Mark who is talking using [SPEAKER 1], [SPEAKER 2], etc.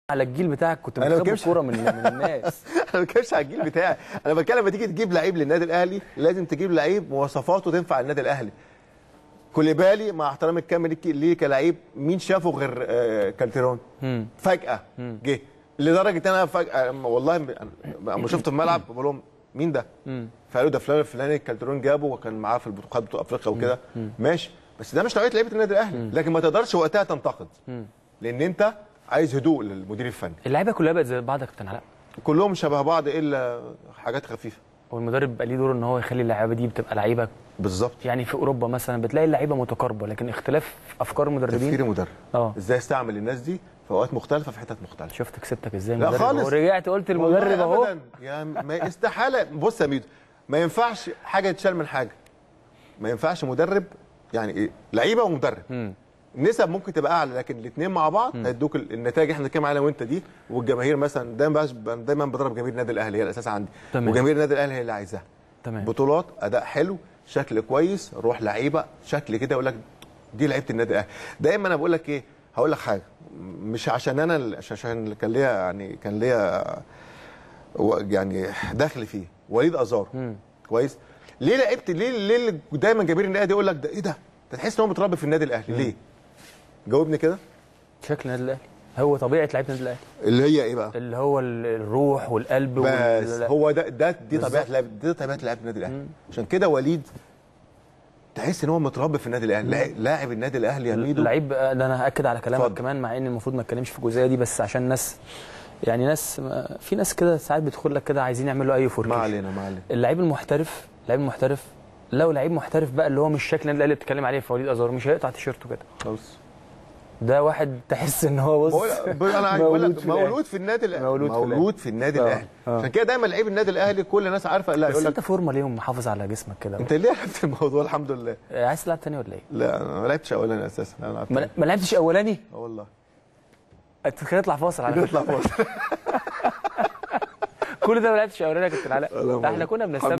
[SPEAKER 1] على الجيل بتاعك كنت
[SPEAKER 2] أنا ما
[SPEAKER 1] بتخبي
[SPEAKER 2] بجيبش-
[SPEAKER 1] الكوره من من الناس
[SPEAKER 2] انا ما بتكلمش على الجيل بتاعي انا بتكلم لما تيجي تجيب لعيب للنادي الاهلي لازم تجيب لعيب مواصفاته تنفع النادي الاهلي كوليبالي مع احترامي الكامل ليك- ليه كلاعب مين شافه غير آه، كالتيرون
[SPEAKER 1] مم.
[SPEAKER 2] فجاه جه لدرجه انا فجاه أما والله م- لما شفته في الملعب بقول لهم مين ده؟
[SPEAKER 1] مم.
[SPEAKER 2] فقالوا ده فلان الفلاني كالتيرون جابه وكان معاه في البطولات بطوله افريقيا وكده ماشي بس ده مش نوعيه لعيبه النادي الاهلي لكن ما تقدرش وقتها تنتقد لان انت عايز هدوء للمدير الفني
[SPEAKER 1] اللعيبه كلها بقت زي بعض يا كابتن علاء
[SPEAKER 2] كلهم شبه بعض الا حاجات خفيفه
[SPEAKER 1] والمدرب بقى ليه دور ان هو يخلي اللعيبه دي بتبقى لعيبه
[SPEAKER 2] بالظبط
[SPEAKER 1] يعني في اوروبا مثلا بتلاقي اللعيبه متقاربه لكن اختلاف في افكار المدربين
[SPEAKER 2] تفكير المدرب
[SPEAKER 1] اه
[SPEAKER 2] ازاي استعمل الناس دي في اوقات مختلفه في حتت مختلفه
[SPEAKER 1] شفت كسبتك ازاي
[SPEAKER 2] لا
[SPEAKER 1] المدرب
[SPEAKER 2] خالص.
[SPEAKER 1] ورجعت قلت المدرب
[SPEAKER 2] والله
[SPEAKER 1] اهو
[SPEAKER 2] أبداً. يا ما استحاله بص يا ميدو ما ينفعش حاجه تتشال من حاجه ما ينفعش مدرب يعني ايه لعيبه ومدرب
[SPEAKER 1] مم.
[SPEAKER 2] النسب ممكن تبقى اعلى لكن الاثنين مع بعض هيدوك ال- النتائج احنا بنتكلم عليها وانت دي والجماهير مثلا دايما بقى- دايما بضرب جماهير النادي الاهلي هي الاساس عندي
[SPEAKER 1] تمام.
[SPEAKER 2] وجماهير النادي الاهلي هي اللي عايزاها
[SPEAKER 1] تمام
[SPEAKER 2] بطولات اداء حلو شكل كويس روح لعيبه شكل كده يقول لك دي لعيبه النادي الاهلي دايما انا بقول لك ايه هقول لك حاجه مش عشان انا ال- عشان- عشان كان ليا يعني كان ليا و- يعني دخل فيه وليد ازار
[SPEAKER 1] مم.
[SPEAKER 2] كويس ليه لعبت ليه ليه اللي دايما جماهير النادي يقول لك ده ايه ده ده تحس ان هو متربي في النادي الاهلي ليه جاوبني كده
[SPEAKER 1] شكل النادي الاهلي هو طبيعه لعيبه النادي الاهلي
[SPEAKER 2] اللي هي ايه بقى
[SPEAKER 1] اللي هو ال- الروح والقلب
[SPEAKER 2] بس
[SPEAKER 1] وال...
[SPEAKER 2] هو ده ده دي طبيعه
[SPEAKER 1] بالظبط.
[SPEAKER 2] لعب دي طبيعه لعيبه النادي الاهلي عشان كده وليد تحس ان هو متربي في النادي الاهلي لاعب- لاعب النادي الاهلي يا ميدو
[SPEAKER 1] لعيب ده انا هاكد على كلامك
[SPEAKER 2] اتفضل.
[SPEAKER 1] كمان مع ان المفروض ما اتكلمش في الجزئيه دي بس عشان ناس يعني ناس ما- في ناس كده ساعات بيدخل لك كده عايزين يعملوا اي فوركيش
[SPEAKER 2] ما علينا ما علينا
[SPEAKER 1] اللعيب المحترف اللعيب المحترف لو لعيب محترف بقى اللي هو مش شكل النادي الاهلي اللي بتتكلم عليه في وليد ازار مش هيقطع تيشيرته كده
[SPEAKER 2] خلاص
[SPEAKER 1] ده واحد تحس ان هو بص
[SPEAKER 2] بقول بقول- انا بقول
[SPEAKER 1] مولود
[SPEAKER 2] لك
[SPEAKER 1] في الأهلي.
[SPEAKER 2] مولود في النادي الاهلي
[SPEAKER 1] مولود في
[SPEAKER 2] مولود في النادي
[SPEAKER 1] آه،
[SPEAKER 2] الاهلي
[SPEAKER 1] آه.
[SPEAKER 2] عشان كده دايما لعيب النادي الاهلي كل الناس عارفه لا
[SPEAKER 1] بس
[SPEAKER 2] يقول
[SPEAKER 1] انت
[SPEAKER 2] لك
[SPEAKER 1] فورمه ليهم محافظ على جسمك كده
[SPEAKER 2] انت ليه لعبت الموضوع الحمد لله
[SPEAKER 1] عايز تلعب تاني ولا ايه؟
[SPEAKER 2] لا انا ما لعبتش اولاني اساسا انا لعبت
[SPEAKER 1] ما
[SPEAKER 2] تاني.
[SPEAKER 1] ما لعبتش اولاني
[SPEAKER 2] اه والله
[SPEAKER 1] انت كده اطلع فاصل على فكره
[SPEAKER 2] نطلع فاصل
[SPEAKER 1] كل ده ما لعبتش اولاني يا كابتن علاء
[SPEAKER 2] لا،
[SPEAKER 1] ده احنا كنا بنستمتع